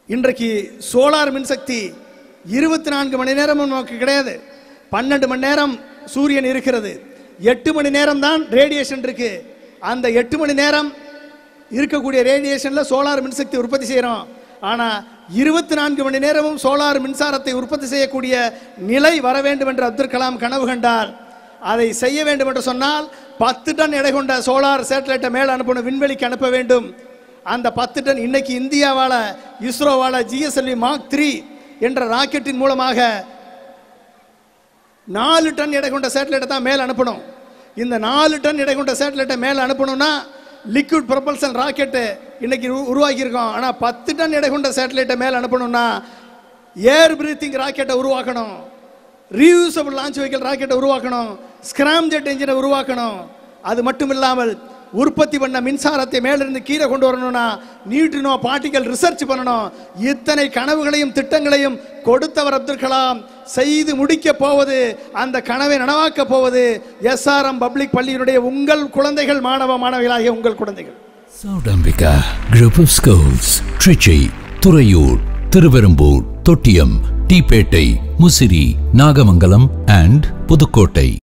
இன்றைக்கு சோலார் மின்சக்தி இருபத்தி நான்கு மணி நேரமும் நமக்கு கிடையாது பன்னெண்டு மணி நேரம் சூரியன் இருக்கிறது எட்டு மணி நேரம் தான் ரேடியேஷன் இருக்கு அந்த எட்டு மணி நேரம் இருக்கக்கூடிய ரேடியேஷன்ல சோலார் மின்சக்தி உற்பத்தி செய்கிறோம் ஆனா இருபத்தி நான்கு மணி நேரமும் சோலார் மின்சாரத்தை உற்பத்தி செய்யக்கூடிய நிலை வர வேண்டும் என்று அப்துல் கலாம் கனவு கண்டார் அதை செய்ய வேண்டும் என்று சொன்னால் பத்து டன் எடை கொண்ட சோலார் சேட்டலைட்டை மேல் அனுப்பணும் விண்வெளிக்கு அனுப்ப வேண்டும் அந்த பத்து டன் இன்னைக்கு இந்தியாவால் இஸ்ரோவால் ஜிஎஸ்எல்வி மார்க் த்ரீ என்ற ராக்கெட்டின் மூலமாக நாலு டன் எடை கொண்ட சேட்டலைட்டை தான் மேல் அனுப்பணும் இந்த நாலு டன் எடை கொண்ட சேட்டலைட்டை மேல் அனுப்பணும்னா லிக்விட் ப்ரொபல்சன் ராக்கெட்டு இன்னைக்கு உரு- உருவாக்கியிருக்கோம் ஆனால் பத்து டன் எடை கொண்ட சேட்டலைட்டை மேல் அனுப்பணும்னா ஏர் பிரீத்திங் ராக்கெட்டை உருவாக்கணும் ரீயூசபிள் லான்ச் வெஹிக்கிள் ராக்கெட்டை உருவாக்கணும் ஸ்கிராம் ஜெட் என்ஜினை உருவாக்கணும் அது மட்டும் இல்லாமல் உற்பத்தி பண்ண மின்சாரத்தை மேலிருந்து கீழே கொண்டு வரணும்னா நியூட்ரினோ பார்ட்டிகல் ரிசர்ச் பண்ணணும் இத்தனை கனவுகளையும் திட்டங்களையும் கொடுத்தவர் அப்துல் கலாம் செய்து முடிக்க போவது அந்த கனவை நனவாக்க போவது எஸ்ஆர்எம் பப்ளிக் பள்ளியினுடைய உங்கள் குழந்தைகள் மாணவ மாணவிகளாகிய உங்கள் குழந்தைகள் Saudambika Group of Schools, Trichy, Thurayur, Thiruvarambur, Tottiyam, Teepettai, Musiri, Nagamangalam and Pudukkottai.